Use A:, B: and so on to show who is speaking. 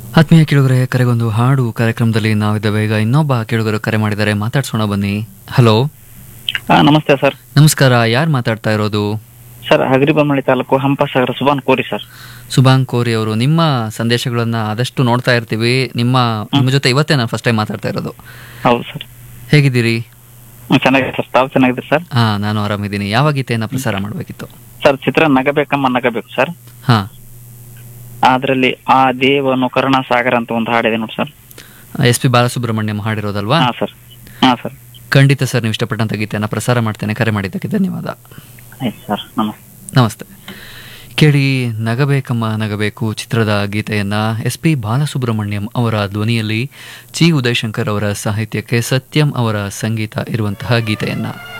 A: ಆತ್ಮೀಯ ಕೇಳುಗರೆ ಕರೆಗೊಂದು ಹಾಡು ಕಾರ್ಯಕ್ರಮದಲ್ಲಿ ನಾವಿದ್ದೇವೆ ಈಗ ಇನ್ನೊಬ್ಬ ಕೇಳುಗರು ಕರೆ ಮಾಡಿದ್ದಾರೆ ಮಾತಾಡ್ಸೋಣ ಬನ್ನಿ ಹಲೋ
B: ಹಾ ನಮಸ್ತೆ ಸರ್
A: ನಮಸ್ಕಾರ ಯಾರು ಮಾತಾಡ್ತಾ ಇರೋದು
B: ಸರ್ ಹಗರಿಬೊಮ್ಮಳಿ ತಾಲೂಕು ಹಂಪಸಾಗರ ಸುಬಾನ್ ಕೋರಿ ಸರ್
A: ಸುಭಾಂಗ್ ಕೋರಿ ಅವರು ನಿಮ್ಮ ಸಂದೇಶಗಳನ್ನ ಆದಷ್ಟು ನೋಡ್ತಾ ಇರ್ತೀವಿ ನಿಮ್ಮ ನಿಮ್ಮ ಜೊತೆ ಇವತ್ತೇ ನಾನು ಫಸ್ಟ್ ಟೈಮ್ ಮಾತಾಡ್ತಾ ಇರೋದು
B: ಹೌದು ಸರ್
A: ಹೇಗಿದ್ದೀರಿ
B: ಹ್ಮ್, ಚೆನ್ನಾಗಿದೆ ಸರ್ ತಾವು ಚೆನ್ನಾಗಿದೆ ಸರ್
A: ಹಾ ನಾನು ಆರಾಮಿದ್ದೀನಿ ಯಾವ ಗೀತೆಯನ್ನ ಪ್ರಸಾರ ಮಾಡಬೇಕಿತ್ತು
B: ಸರ್ ಚಿತ್ರ ನಗಬೇಕಮ್ಮ ನಗಬೇಕು ಸರ್
A: ಹಾ
B: ಅದ್ರಲ್ಲಿ ಆ ದೇವನು ಕರುಣಾಸಾಗರ ಅಂತ ಒಂದು ಹಾಡಿದೆ ನೋಡಿ ಸರ್
A: ಎಸ್ ಪಿ ಬಾಲಸುಬ್ರಹ್ಮಣ್ಯಂ ಹಾಡಿರೋದಲ್ವಾ
B: ಹಾ ಸರ್ ಹಾ ಸರ್
A: ಖಂಡಿತ ಸರ್ ನೀವು ಇಷ್ಟಪಟ್ಟಂತ ಗೀತೆಯನ್ನ ಪ್ರಸಾರ ಮಾಡ್ತೇನೆ ಕರೆ ಮಾಡಿದ್ದಕ್ಕೆ ಧನ್ಯವಾದ
B: ಆಯ್ತು ಸರ್ ನಮಸ್ತೆ
A: ನಮಸ್ತೆ ಕೇಳಿ ನಗಬೇಕಮ್ಮ ನಗಬೇಕು ಚಿತ್ರದ ಗೀತೆಯನ್ನ ಎಸ್ ಪಿ ಬಾಲಸುಬ್ರಹ್ಮಣ್ಯಂ ಅವರ ಧ್ವನಿಯಲ್ಲಿ ಚಿ ಉದಯಶಂಕರ್ ಅವರ ಸಾಹಿತ್ಯಕ್ಕೆ ಸತ್ಯಂ ಅವರ ಸಂಗೀತ ಇರುವಂತಹ ಗೀತೆಯನ್ನ